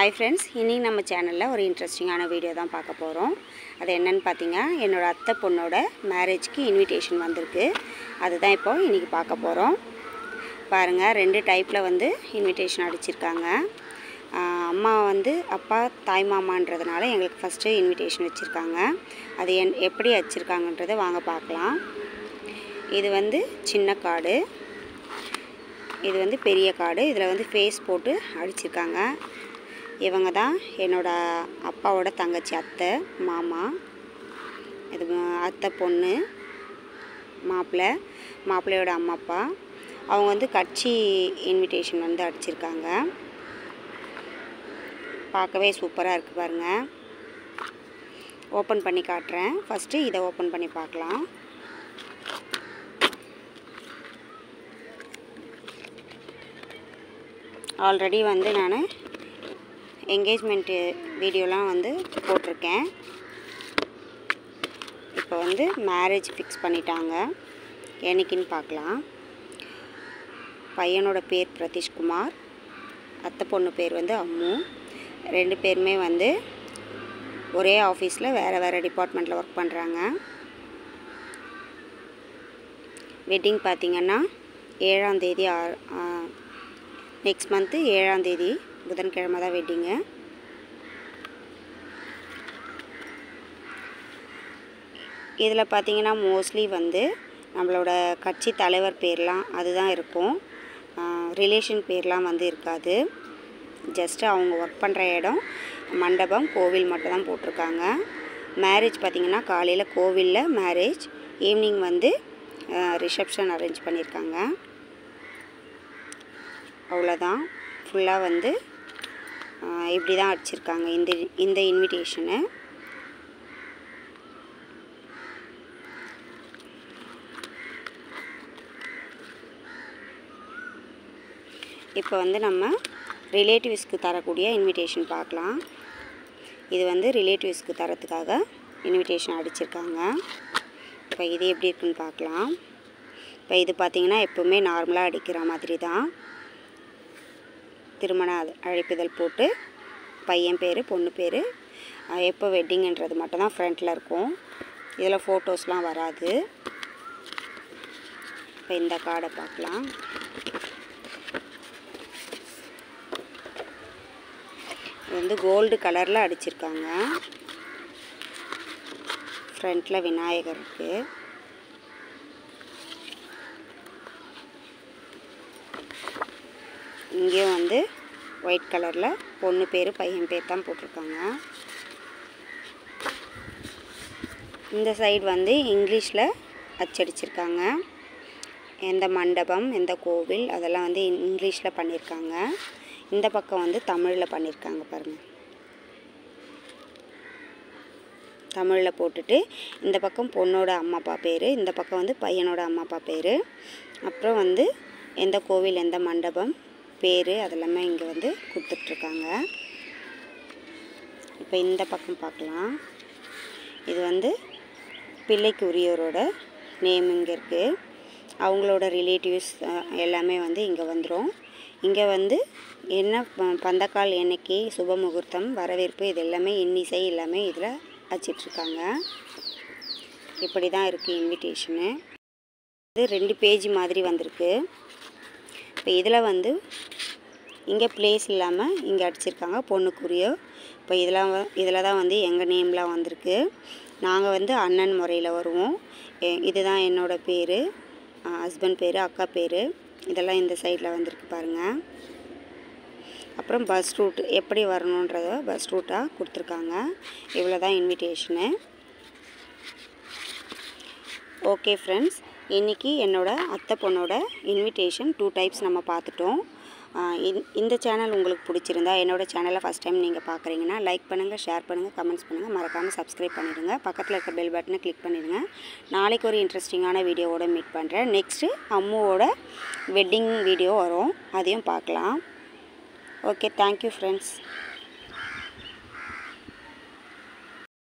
hi friends இன்றைக்கி நம்ம சேனலில் ஒரு இன்ட்ரெஸ்டிங்கான வீடியோ தான் பார்க்க போகிறோம் அது என்னன்னு பார்த்தீங்க என்னோடய அத்தை பொண்ணோட மேரேஜ்க்கு இன்விடேஷன் வந்திருக்கு அதுதான் இப்போ இன்றைக்கி பார்க்க போகிறோம் பாருங்கள் ரெண்டு டைப்பில் வந்து இன்விடேஷன் அடிச்சிருக்காங்க ஆஹ் அம்மா வந்து அப்பா தாய் மாமான்றதுனால எங்களுக்கு ஃபஸ்ட்டு இன்விடேஷன் வச்சுருக்காங்க அது என் எப்படி வச்சுருக்காங்கன்றதை வாங்க பார்க்கலாம் இது வந்து சின்ன கார்டு இது வந்து பெரிய கார்டு இதில் வந்து ஃபேஸ் போட்டு அடிச்சிருக்காங்க இவங்க தான் என்னோட அப்பாவோட தங்கச்சி அத்தை மாமா இது ம- அத்தை பொண்ணு மாப்பிள்ளை மாப்பிள்ளையோட அம்மா அப்பா அவங்க வந்து கட்சி இன்விடேஷன் வந்து அடிச்சிருக்காங்க பார்க்கவே சூப்பராக இருக்குது பாருங்கள் ஓப்பன் பண்ணி காட்டுறேன் ஃபஸ்ட்டு இதை ஓப்பன் பண்ணி பார்க்கலாம் ஆல்ரெடி வந்து நான் என்கேஜ்மெண்ட்டு வீடியோலாம் வந்து போட்டிருக்கேன் இப்போ வந்து மேரேஜ் ஃபிக்ஸ் பண்ணிட்டாங்க என்னைக்குன்னு பார்க்கலாம் பையனோட பேர் பிரதீஷ்குமார் அத்தை பொண்ணு பேர் வந்து அம்மு ரெண்டு பேருமே வந்து ஒரே ஆஃபீஸில் வேறு வேறு டிபார்ட்மெண்ட்டில் ஒர்க் பண்ணுறாங்க வெட்டிங் பார்த்திங்கன்னா ஏழாம் தேதி ஆறு நெக்ஸ்ட் மந்த்து ஏழாம் தேதி புதன்கிழமை தான் வெட்டிங்கு இதில் பார்த்தீங்கன்னா மோஸ்ட்லி வந்து நம்மளோட கட்சி தலைவர் பேர்லாம் அதுதான் இருக்கும் ரிலேஷன் பேர்லாம் வந்து இருக்காது ஜஸ்ட்டு அவங்க ஒர்க் பண்ணுற இடம் மண்டபம் கோவில் மட்டும் தான் போட்டிருக்காங்க மேரேஜ் பார்த்திங்கன்னா காலையில் கோவிலில் மேரேஜ் ஈவினிங் வந்து ரிசப்ஷன் அரேஞ்ச் பண்ணியிருக்காங்க அவ்வளோதான் ஃபுல்லாக வந்து ஆஹ், இப்படி தான் அடிச்சிருக்காங்க இந்த இந்த இன்விடேஷனு இப்போ வந்து நம்ம ரிலேட்டிவ்ஸ்க்கு தரக்கூடிய இன்விடேஷன் பார்க்கலாம் இது வந்து ரிலேட்டிவ்ஸ்க்கு தரத்துக்காக இன்விடேஷன் அடிச்சிருக்காங்க இப்போ இது எப்படி இருக்குன்னு பார்க்கலாம் இப்போ இது பார்த்திங்கன்னா எப்போவுமே நார்மலாக அடிக்கிற மாதிரி தான் திருமண அழ- அழைப்பிதழ் போட்டு பையன் பேர் பொண்ணு பேர் எப்போ வெட்டிங்கன்றது மட்டும் தான் ஃப்ரண்ட்டில் இருக்கும் இதில் ஃபோட்டோஸ்லாம் வராது இப்போ இந்த கார்டை பார்க்கலாம் இது வந்து கோல்டு கலரில் அடிச்சிருக்காங்க ஃப்ரண்ட்டில் விநாயகர் இருக்குது இங்கேயும் வந்து ஒயிட் கலரில் பொண்ணு பேர் பையன் பேர் தான் போட்டிருக்காங்க இந்த சைடு வந்து இங்கிலீஷில் அச்சடிச்சிருக்காங்க எந்த மண்டபம் எந்த கோவில் அதெல்லாம் வந்து இங்கிலீஷில் பண்ணியிருக்காங்க இந்த பக்கம் வந்து தமிழில் பண்ணியிருக்காங்க பாருங்கள் தமிழில் போட்டுட்டு இந்த பக்கம் பொண்ணோட அம்மா அப்பா பேர் இந்த பக்கம் வந்து பையனோட அம்மா அப்பா பேர் அப்புறம் வந்து எந்த கோவில் எந்த மண்டபம் பேர் அதெல்லாமே இங்கே வந்து கொடுத்துட்ருக்காங்க இப்போ இந்த பக்கம் பார்க்கலாம் இது வந்து பிள்ளைக்கு உரியவரோட நேம் இங்கே இருக்குது அவங்களோட ரிலேட்டிவ்ஸ் எல்லாமே வந்து இங்கே வந்துடும் இங்கே வந்து என்ன ப- பந்தக்கால் எண்ணிக்கை சுப முகூர்த்தம் வரவேற்பு இது எல்லாமே இன்னிசை எல்லாமே இதில் வச்சிட்ருக்காங்க இப்படி தான் இருக்குது இன்விடேஷனு இது ரெண்டு பேஜ் மாதிரி வந்திருக்கு இப்போ இதில் வந்து இங்கே ப்ளேஸ் இல்லாமல் இங்கே அடிச்சிருக்காங்க பொண்ணுக்குரிய இப்போ இதெல்லாம் வ- இதில் தான் வந்து எங்கள் நேம்லாம் வந்திருக்கு நாங்கள் வந்து அண்ணன் முறையில் வருவோம் எ- இதுதான் என்னோடய பேர் ஹஸ்பண்ட் பேர் அக்கா பேர் இதெல்லாம் இந்த சைடில் வந்திருக்கு பாருங்கள் அப்புறம் பஸ் ரூட் எப்படி வரணுன்றத பஸ் ரூட்டாக கொடுத்துருக்காங்க இவ்வளோ தான் இன்விடேஷனு ஓகே ஃப்ரெண்ட்ஸ் இன்றைக்கி என்னோட அத்தை பொண்ணோட இன்விடேஷன் டூ டைப்ஸ் நம்ம பார்த்துட்டோம் ஆஹ் இந்த- இந்த சேனல் உங்களுக்கு பிடிச்சிருந்தா என்னோட சேனலை ஃபஸ்ட் டைம் நீங்கள் பார்க்குறீங்கன்னா லைக் பண்ணுங்கள் ஷேர் பண்ணுங்கள் கமெண்ட்ஸ் பண்ணுங்கள் மறக்காமல் சப்ஸ்கிரைப் பண்ணிடுங்க பக்கத்தில் இருக்க பெல் பட்டனை கிளிக் பண்ணிடுங்க நாளைக்கு ஒரு இன்ட்ரெஸ்டிங்கான வீடியோவோட மீட் பண்ணுறேன் நெக்ஸ்ட்டு அம்முவோட வெட்டிங் வீடியோ வரும் அதையும் பார்க்கலாம் ஓகே தேங்க்யூ ஃப்ரெண்ட்ஸ்